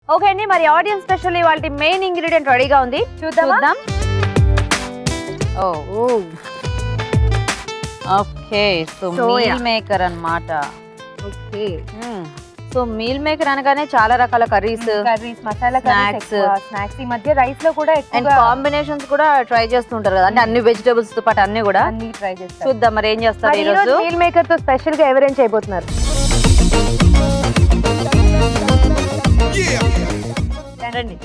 Okay అండి మరి audience special వాళ్ళ మెయిన్ ఇంగ్రీడియంట్ రెడీగా ఉంది చూద్దామా? చూద్దాం ఓ ఓ okay so Soya. Meal maker అన్నమాట ఓకే సో మీల్ మేకర్ అనగానే చాలా రకాల curries curries masala Snacks. Snacks ఈ మధ్య రైస్ లో కూడా అండ్ ఎక్కువగా కాంబినేషన్స్ కూడా ట్రై చేస్తుంటారు కదా అంటే అన్ని వెజిటేబుల్స్ తో పాటు అన్ని కూడా అన్ని ట్రై చేస్తారు చూద్దాం మరి ఏం చేస్తారు మరి ఈ ఈ రోజు రోజు మీల్ మేకర్ తో స్పెషల్ గా ఎవరేం చేయబోతున్నారు రండి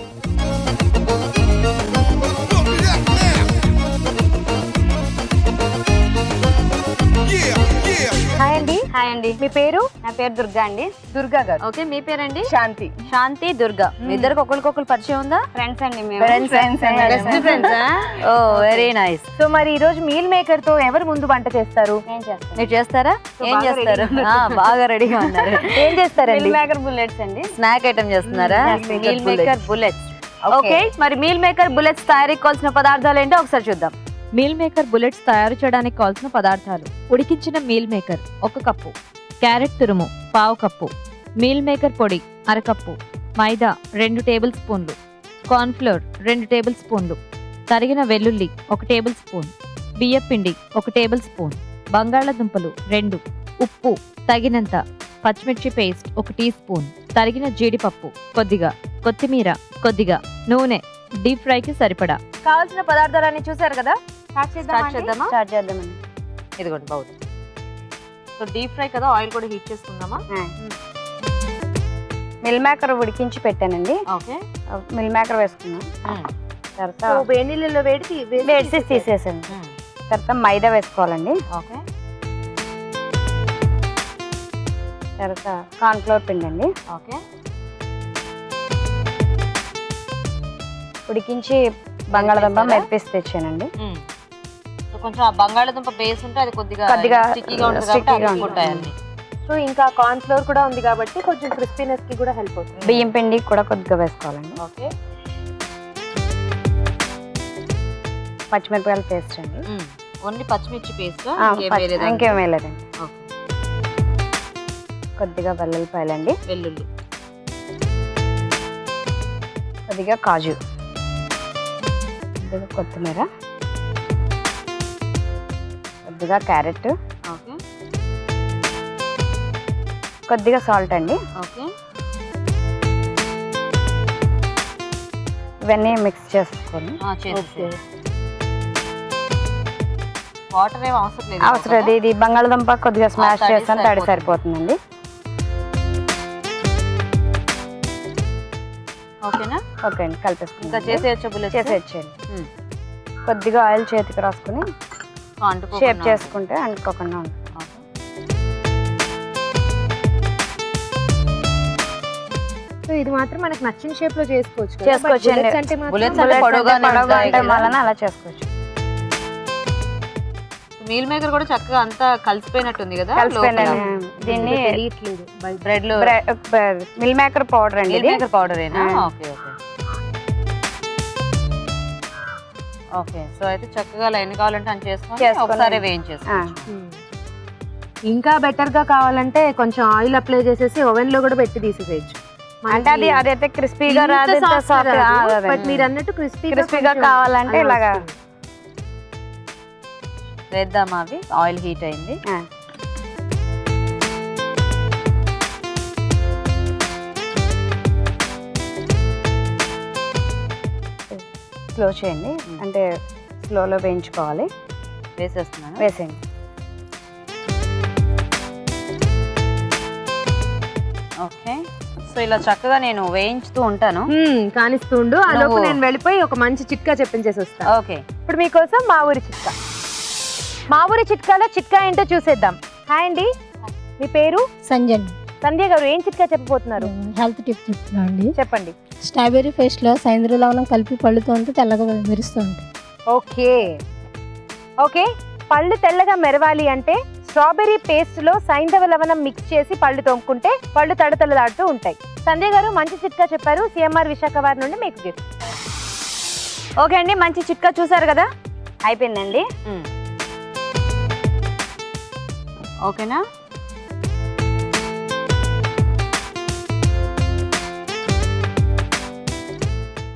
హాయ్ అండి హాయ్ అండి మీ పేరు నా పేరు దుర్గా అండి దుర్గా గారు ఓకే మీ పేరండి శాంతి శాంతి దుర్గా మీ ఇద్దరికి ఒకరికొకరు పరిచయం ఉందా ఫ్రెండ్స్ అండి మేము Friends, friends అండి. బెస్ట్ ఫ్రెండ్స్ ఓ వెరీ నైస్ సో మరి ఈ రోజు మీల్ మేకర్ తో ఎవరు ముందు వంట చేస్తారు నేను చేస్తాను మీరు చేస్తారా So, ఏం బాగా చేస్తారు ready ఆ, బాగా రెడీగా ఉన్నారు ఏం చేస్తారండి మిల్ మేకర్ బుల్లెట్స్ అండి స్నాక్ ఐటమ్ చేస్తున్నారా Mm, meal maker meal maker bullets Okay. Okay మరి మీల్ మేకర్ బుల్లెట్స్ తయారీకి కావాల్సిన పదార్థాలు ఏంటో ఒకసారి చూద్దాం మీల్ మేకర్ బుల్లెట్స్ తయారు చేయడానికి కావాల్సిన పదార్థాలు ఉడికించిన మీల్ మేకర్ ఒక కప్పు క్యారెట్ తురుము పావు కప్పు మీల్ మేకర్ పొడి అరకప్పు మైదా రెండు టేబుల్ స్పూన్లు కార్న్ఫ్లోర్ రెండు టేబుల్ స్పూన్లు తరిగిన వెల్లుల్లి ఒక టేబుల్ స్పూన్ బియ్యపిండి ఒక టేబుల్ స్పూన్ బంగాళాదుంపలు రెండు ఉప్పు తగినంత పచ్చిమిర్చి పేస్ట్ ఒక టీ స్పూన్ తరిగిన జీడిపప్పు కొద్దిగా కొత్తిమీర కొద్దిగా నూనె డీప్ ఫ్రైకి సరిపడా కావాల్సిన పదార్థాలన్నీ చూసారు కదా స్టార్ట్ చేద్దామా స్టార్ట్ చేద్దామండి ఇదిగోండి బౌల్ సో డీప్ ఫ్రై కదా ఆయిల్ కూడా హీట్ చేసుకుందామా మిల్ మేకర్ ఉడికించి పెట్టానండి ఓకే మిల్ మేకర్ వేసుకున్నాం తర్వాత సో వేడి నీళ్ళలో వేడి వేసి తీసేసాను తర్వాత మైదా వేసుకోవాలండి ఓకే తర్వాత కార్న్ఫ్లోర్ పిండి అండి ఓకే ఉడికించి బంగాళదుంప వేసారా? మెరిపేసి తెచ్చానండి సో కొంచెం ఆ బంగాళాదుంప బేస్ ఉంటే అది కొద్దిగా కొద్దిగా స్టిక్కీగా ఉంటుంది sticky కాబట్టి గా అతుక్కుంటాయి ఉంటుంది. అన్ని సో ఇంకా కార్న్ ఫ్లోర్ కూడా ఉంది కాబట్టి కొంచెం క్రిస్పీనెస్ కి కూడా హెల్ప్ అవుతుంది బియ్యం పిండి కూడా కొద్దిగా వేసుకోవాలండి ఓకే పచ్చిమిరపకాయల పేస్ట్ అండి ఓన్లీ పచ్చిమిర్చి పేస్ట్ ఆ, పచ్చి- ఇంకేం వేయలేదండి ఓకే కొద్దిగా వెల్లుల్లిపాయలండి వెల్లుల్లి కొద్దిగా కాజు కొద్దిగా కొత్తిమీర కొద్దిగా క్యారెట్ ఓకే కొద్దిగా సాల్ట్ అండి ఓకే ఇవన్నీ మిక్స్ చేసుకొని చేసేసి వాటర్ ఏం అవసరం లేదు అవసరం అది ఇది బంగాళదుంప కొద్దిగా స్మాష్ తడి చేస్తాను తడి సరిపోతుంది. సరిపోతుందండి ఓకేనా ఓకే అండి ఇంకా కలిపేసుకుంటాం చేసేయచ్చు బుల్లెట్స్ చేసేయచ్చండి కొద్దిగా ఆయిల్ చేతికి రాసుకుని షేప్ చేసుకుంటే అంటుకోకుండా ఉంటుంది సో ఇది మాత్రం మనకు నచ్చిన షేప్ లో చేసుకోవచ్చు కదా. చేసుకోవచ్చు But అండి. bullets అంటే మాత్రం Bullets Bullets అంటే పొడవుగానే అంటే పొడవుగా ఉంటాయి ఉంటాయి కదా. వలన అలా చేసుకోవచ్చు మీల్ మేకర్ కూడా చక్కగా అంతా కలిసిపోయినట్టుంది కదా కలిసిపోయిందండి దీన్ని తెలియట్లేదు బయట. బ్రెడ్ లో మిల్ మేకర్ పౌడర్ అండి మీల్ ఇది మేకర్ పౌడర్ ఏనా ఆ. ఓకే ఓకే ఓకే సో అయితే చక్కగా అలా ఎన్ని కావాలంటే అని చేసుకొని చేసుకొని. ఒకసారి ఆ. వేయించేసుకోవచ్చు Hmm. ఇంకా బెటర్ గా కావాలంటే కొంచెం ఆయిల్ అప్లై చేసేసి ఓవెన్ లో కూడా పెట్టి తీసేసేయచ్చు అంటే అది అదైతే క్రిస్పీగా రాదు సాఫ్ట్ బట్ మీరు అన్నట్టు క్రిస్పీ క్రిస్పీగా కావాలంటే ఇలాగా వేద్దామా అవి ఆయిల్ హీట్ అయింది ఆ. స్లో చేయండి అంటే స్లోలో వేయించుకోవాలి వేసేస్తున్నాను వేసేయండి ఓకే సో ఇలా చక్కగా నేను వేయించుతూ ఉంటాను కానిస్తుండు ఆ లోపు నువ్వు- నేను వెళ్ళిపోయి ఒక మంచి చిట్కా చెప్పించేసి వస్తాను ఓకే ఇప్పుడు మీకోసం మా ఊరి చిట్కా మా ఊరి చిట్కాలో చిట్కా ఏంటో చూసేద్దాం హాయ్ అండి మీ పేరు సంజయ్ సంధ్య గారు ఏం చిట్కా చెప్పబోతున్నారు హెల్త్ టిప్ చెప్తున్నా అండి చెప్పండి స్ట్రాబెర్రీ పేస్ట్లో సైంద్ర లవణం కలిపి పళ్ళుతో ఉంటే తెల్లగా మెరుస్తూ ఉంటుంది ఓకే ఓకే పళ్ళు తెల్లగా మెరవాలి అంటే స్ట్రాబెర్రీ పేస్ట్ లో సైంధవ లవణం మిక్స్ చేసి పళ్ళు తోముకుంటే పళ్ళు తడతలదాడుతూ ఉంటాయి సంధ్య గారు మంచి చిట్కా చెప్పారు సిఎంఆర్ విశాఖ వారి నుండి మీకు గిఫ్ట్ ఓకే అండి మంచి చిట్కా చూసారు కదా అయిపోయిందండి ఓకేనా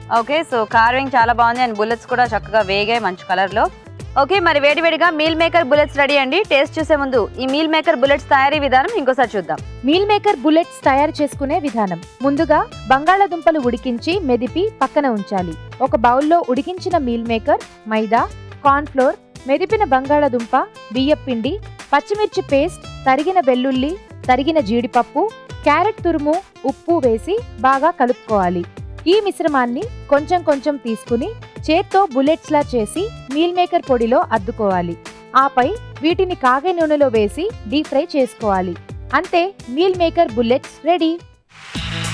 ఓకే సో కార్వింగ్ చాలా బాగుంది అండ్ బుల్లెట్స్ కూడా చక్కగా వేగాయి మంచి కలర్లో ఓకే మరి వేడివేడిగా మీల్ మేకర్ బుల్లెట్స్ రెడీ అండి టేస్ట్ చూసే ముందు ఈ మీల్ మేకర్ బుల్లెట్స్ తయారీ విధానం ఇంకోసారి చూద్దాం మీల్ మేకర్ బుల్లెట్స్ తయారు చేసుకునే విధానం ముందుగా బంగాళాదుంపలు ఉడికించి మెదిపి పక్కన ఉంచాలి ఒక బౌల్లో ఉడికించిన meal maker maida corn flour మెదిపిన బంగాళాదుంప బియ్యపిండి పచ్చిమిర్చి పేస్ట్ తరిగిన వెల్లుల్లి తరిగిన జీడిపప్పు క్యారెట్ తురుము ఉప్పు వేసి బాగా కలుపుకోవాలి ఈ మిశ్రమాన్ని కొంచెం కొంచెం తీసుకుని చేత్తో బుల్లెట్స్ లా చేసి మీల్ మేకర్ పొడిలో అద్దుకోవాలి ఆపై వీటిని కాగే నూనెలో వేసి డీప్ ఫ్రై చేసుకోవాలి అంతే మీల్ మేకర్ బుల్లెట్స్ రెడీ